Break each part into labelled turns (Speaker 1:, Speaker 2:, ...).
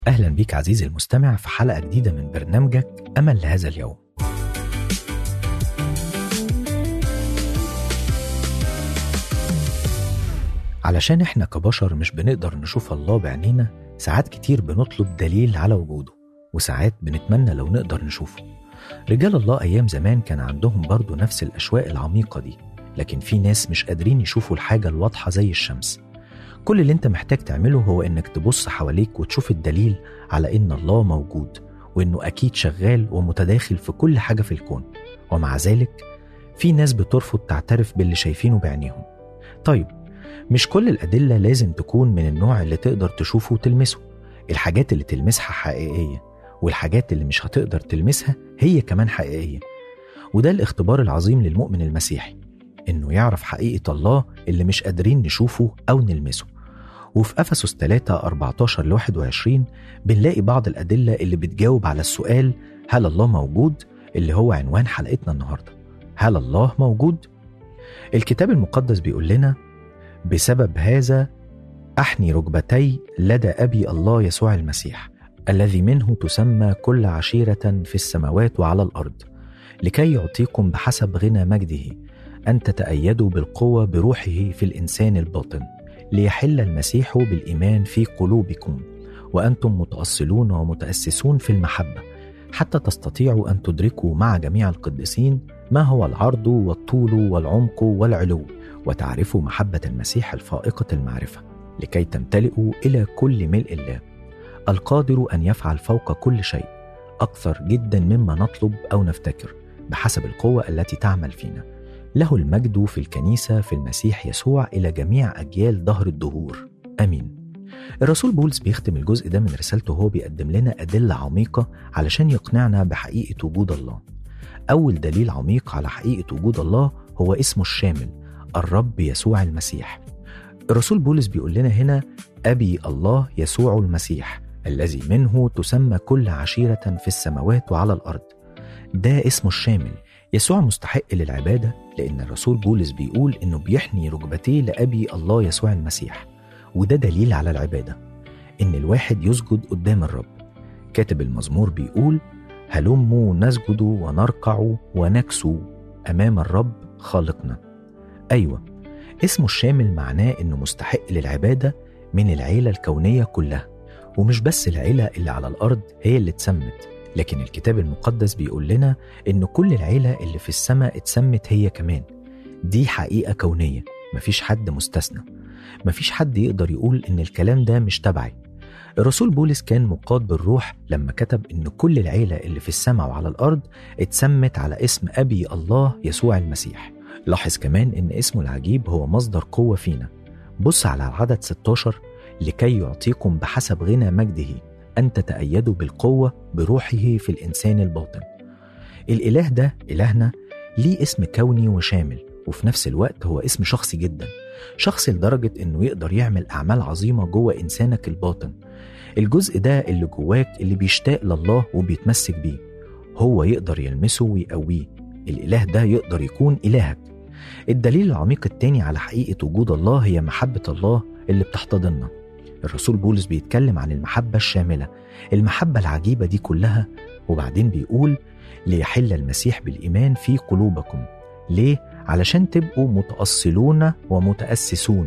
Speaker 1: أهلا بيك عزيزي المستمع في حلقة جديدة من برنامجك أمل لهذا اليوم علشان احنا كبشر مش بنقدر نشوف الله بعينينا ساعات كتير بنطلب دليل على وجوده وساعات بنتمنى لو نقدر نشوفه رجال الله أيام زمان كان عندهم برضو نفس الأشواق العميقة دي لكن في ناس مش قادرين يشوفوا الحاجة الواضحة زي الشمس كل اللي انت محتاج تعمله هو انك تبص حواليك وتشوف الدليل على ان الله موجود وانه اكيد شغال ومتداخل في كل حاجة في الكون ومع ذلك في ناس بترفض تعترف باللي شايفينه بعينيهم طيب مش كل الأدلة لازم تكون من النوع اللي تقدر تشوفه وتلمسه الحاجات اللي تلمسها حقيقية والحاجات اللي مش هتقدر تلمسها هي كمان حقيقية وده الاختبار العظيم للمؤمن المسيحي إنه يعرف حقيقة الله اللي مش قادرين نشوفه أو نلمسه وفي أفسس 3 14 ل 21 بنلاقي بعض الأدلة اللي بتجاوب على السؤال هل الله موجود اللي هو عنوان حلقتنا النهاردة هل الله موجود؟ الكتاب المقدس بيقول لنا بسبب هذا أحني ركبتي لدى أبي الله يسوع المسيح الذي منه تسمى كل عشيرة في السماوات وعلى الأرض لكي يعطيكم بحسب غنى مجده أن تتأيدوا بالقوة بروحه في الإنسان الباطن ليحل المسيح بالإيمان في قلوبكم وأنتم متأصلون ومتأسسون في المحبة حتى تستطيعوا أن تدركوا مع جميع القديسين ما هو العرض والطول والعمق والعلو وتعرفوا محبة المسيح الفائقة المعرفة لكي تمتلئوا إلى كل ملء الله القادر أن يفعل فوق كل شيء أكثر جدا مما نطلب أو نفتكر بحسب القوة التي تعمل فينا له المجد في الكنيسة في المسيح يسوع إلى جميع أجيال ظهر الدهور آمين الرسول بولس بيختم الجزء ده من رسالته وهو بيقدم لنا أدلة عميقة علشان يقنعنا بحقيقة وجود الله أول دليل عميق على حقيقة وجود الله هو اسمه الشامل الرب يسوع المسيح الرسول بولس بيقول لنا هنا أبي الله يسوع المسيح الذي منه تسمى كل عشيرة في السماوات وعلى الأرض ده اسمه الشامل يسوع مستحق للعبادة لأن الرسول بولس بيقول إنه بيحني ركبتيه لأبي الله يسوع المسيح وده دليل على العبادة إن الواحد يسجد قدام الرب كاتب المزمور بيقول هلموا نسجد ونركع ونكسو أمام الرب خالقنا أيوة اسمه الشامل معناه إنه مستحق للعبادة من العيلة الكونية كلها ومش بس العيلة اللي على الأرض هي اللي اتسمت لكن الكتاب المقدس بيقول لنا إن كل العيلة اللي في السماء اتسمت هي كمان دي حقيقة كونية مفيش حد مستثنى مفيش حد يقدر يقول إن الكلام ده مش تبعي الرسول بولس كان مقاد بالروح لما كتب إن كل العيلة اللي في السماء وعلى الأرض اتسمت على اسم أبي الله يسوع المسيح لاحظ كمان إن اسمه العجيب هو مصدر قوة فينا بص على العدد 16 لكي يعطيكم بحسب غنى مجده أن تتأيدوا بالقوة بروحه في الإنسان الباطن الإله ده إلهنا ليه اسم كوني وشامل وفي نفس الوقت هو اسم شخصي جدا شخصي لدرجة إنه يقدر يعمل أعمال عظيمة جوه إنسانك الباطن الجزء ده اللي جواك اللي بيشتاق لله وبيتمسك بيه هو يقدر يلمسه ويقويه الإله ده يقدر يكون إلهك الدليل العميق التاني على حقيقة وجود الله هي محبة الله اللي بتحتضننا الرسول بولس بيتكلم عن المحبة الشاملة المحبة العجيبة دي كلها وبعدين بيقول ليحل المسيح بالإيمان في قلوبكم ليه؟ علشان تبقوا متأصلون ومتأسسون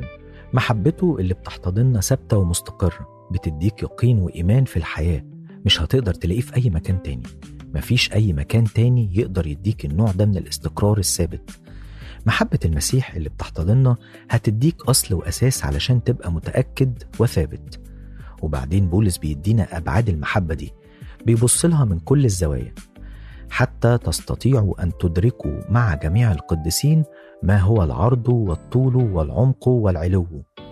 Speaker 1: محبته اللي بتحتضننا ثابتة ومستقرة بتديك يقين وإيمان في الحياة مش هتقدر تلاقيه في أي مكان تاني مفيش أي مكان تاني يقدر يديك النوع ده من الاستقرار الثابت محبة المسيح اللي بتحتضننا هتديك أصل وأساس علشان تبقى متأكد وثابت وبعدين بولس بيدينا أبعاد المحبة دي بيبص لها من كل الزوايا حتى تستطيعوا أن تدركوا مع جميع القديسين ما هو العرض والطول والعمق والعلو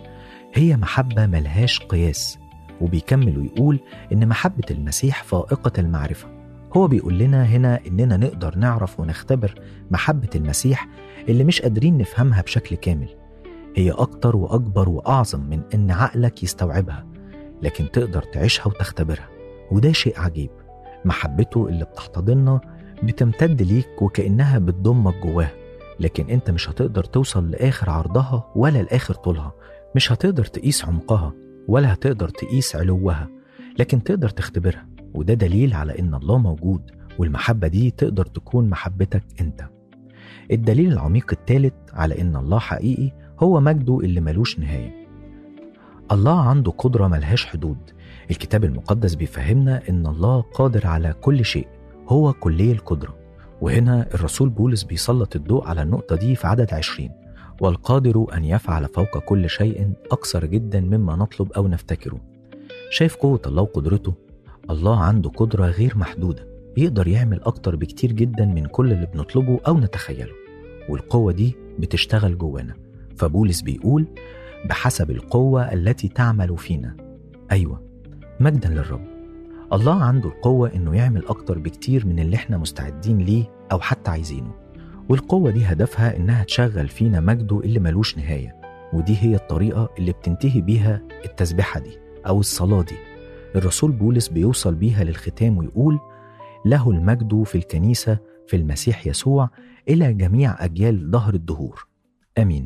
Speaker 1: هي محبة ملهاش قياس وبيكمل ويقول إن محبة المسيح فائقة المعرفة هو بيقول لنا هنا إننا نقدر نعرف ونختبر محبة المسيح اللي مش قادرين نفهمها بشكل كامل هي أكتر وأكبر وأعظم من إن عقلك يستوعبها لكن تقدر تعيشها وتختبرها وده شيء عجيب محبته اللي بتحتضننا بتمتد ليك وكأنها بتضمك جواها لكن انت مش هتقدر توصل لآخر عرضها ولا لآخر طولها مش هتقدر تقيس عمقها ولا هتقدر تقيس علوها لكن تقدر تختبرها وده دليل على إن الله موجود والمحبة دي تقدر تكون محبتك أنت الدليل العميق الثالث على إن الله حقيقي هو مجده اللي ملوش نهاية الله عنده قدرة ملهاش حدود الكتاب المقدس بيفهمنا إن الله قادر على كل شيء هو كلي القدرة وهنا الرسول بولس بيسلط الضوء على النقطة دي في عدد عشرين والقادر أن يفعل فوق كل شيء أكثر جدا مما نطلب أو نفتكره شايف قوة الله وقدرته الله عنده قدرة غير محدودة يقدر يعمل أكتر بكتير جدا من كل اللي بنطلبه أو نتخيله والقوة دي بتشتغل جوانا فبولس بيقول بحسب القوة التي تعمل فينا أيوة مجدا للرب الله عنده القوة إنه يعمل أكتر بكتير من اللي إحنا مستعدين ليه أو حتى عايزينه والقوة دي هدفها إنها تشغل فينا مجده اللي ملوش نهاية ودي هي الطريقة اللي بتنتهي بيها التسبيحة دي أو الصلاة دي الرسول بولس بيوصل بيها للختام ويقول له المجد في الكنيسة في المسيح يسوع إلى جميع أجيال ظهر الدهور آمين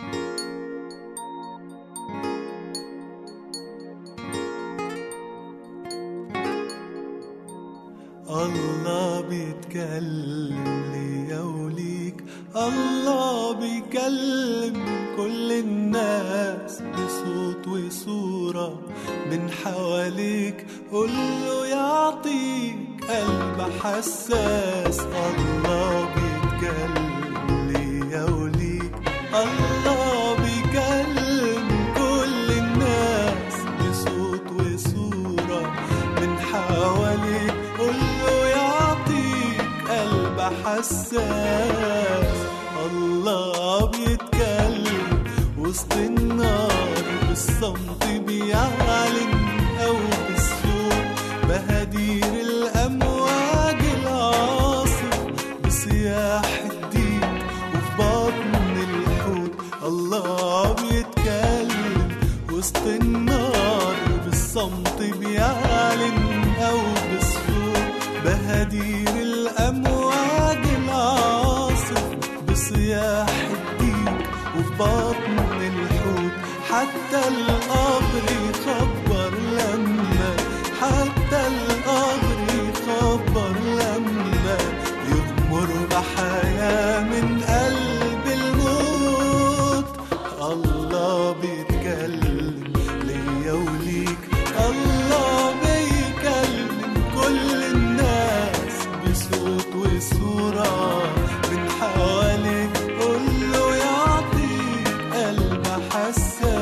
Speaker 2: الله بيتكلم ليا وليك الله بيكلم كل الناس بصوت وصورة من حواليك قوله يعطيك قلب حساس الله بيتكلم ليا وليك الله بيكلم كل الناس بصوت وصورة من حواليك قوله يعطيك قلب حساس الله بيتكلم وسط النار بالصمت بيعلن أو بالصوت بهدير الأمواج العاصف بصياح الدين وفي بطن الحوت الله بيتكلم وسط النار بالصمت بيعلن أو بالصوت بهدير الأمواج العاصف بصياح الديك وفي بطن الحوت حتى القبر يخبر لما حتى القبر يخبر لما يغمر بحياة من قلب الموت الله بيتكلم ليا وليك الله بيكلم كل الناس بصوت وصورة من حواليك قوله يعطيك قلب حساس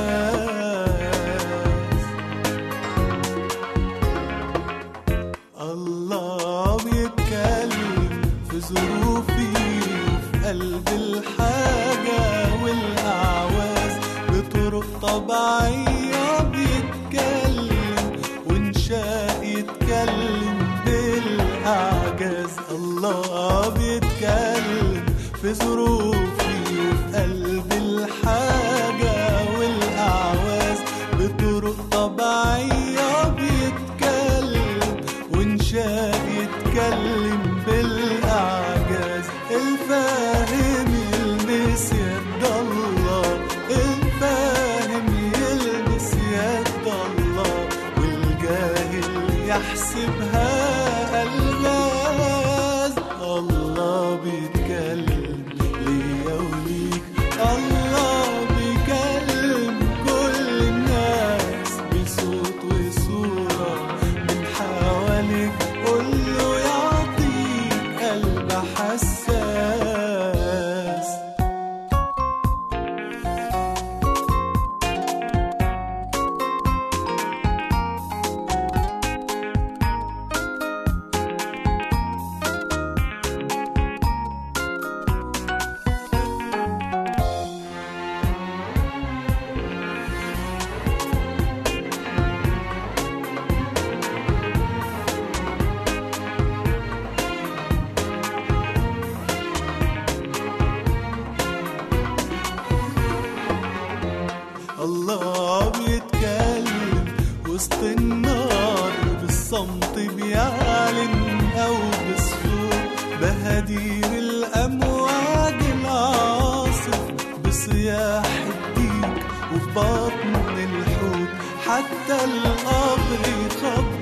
Speaker 2: الله بيتكلم في ظروفي وفي قلب الحاجة والأعواز بطرق طبيعية بيتكلم وإنشاء يتكلم بالأعجاز الله بيتكلم في ظروفي وفي قلب الحاجة والأعواز بطرق طبيعية بيتكلم وإنشاء يتكلم بالأعجاز الفاهم يلمس يد الله الفاهم يلمس يد الله والجاهل يحسبها ألغاز الله بيتكلم ليا وليك الله بيكلم كل الناس بصوت وصورة من حواليك قوله يعطيك قلب حساس الله بيتكلم وسط النار بالصمت بيعلن أو بالصوت بهدير الأمواج العاصف بصياح الديك وفي بطن الحوت حتى القبر يخبر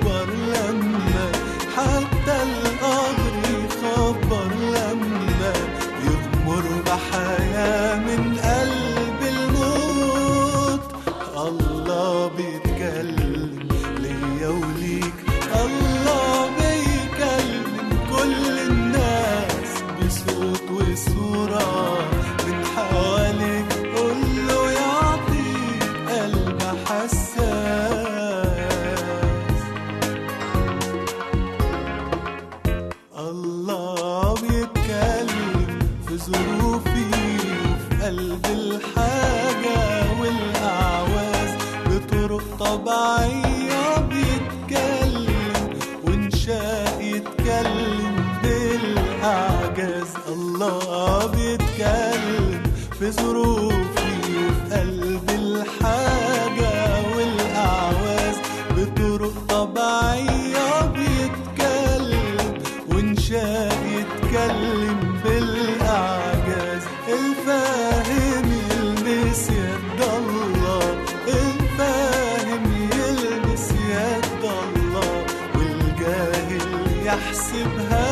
Speaker 2: يحسبها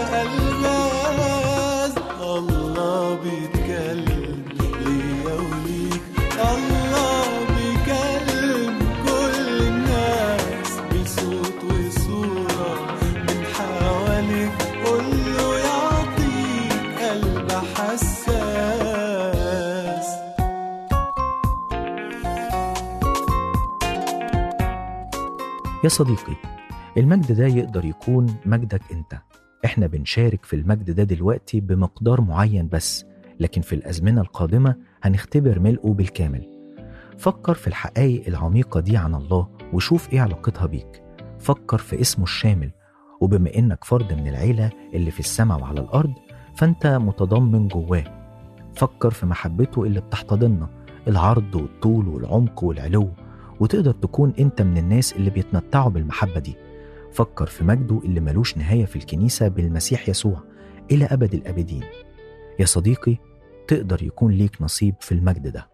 Speaker 2: ألغاز الله بيتكلم ليا وليك الله بيكلم كل الناس بصوت وصورة من حواليك قوله يعطيك قلب حساس
Speaker 1: يا صديقي المجد ده يقدر يكون مجدك انت احنا بنشارك في المجد ده دلوقتي بمقدار معين بس لكن في الأزمنة القادمة هنختبر ملئه بالكامل فكر في الحقائق العميقة دي عن الله وشوف ايه علاقتها بيك فكر في اسمه الشامل وبما انك فرد من العيلة اللي في السماء وعلى الأرض فانت متضمن جواه فكر في محبته اللي بتحتضننا العرض والطول والعمق والعلو وتقدر تكون انت من الناس اللي بيتمتعوا بالمحبة دي فكر في مجده اللي ملوش نهاية في الكنيسة بالمسيح يسوع إلى أبد الأبدين يا صديقي تقدر يكون ليك نصيب في المجد ده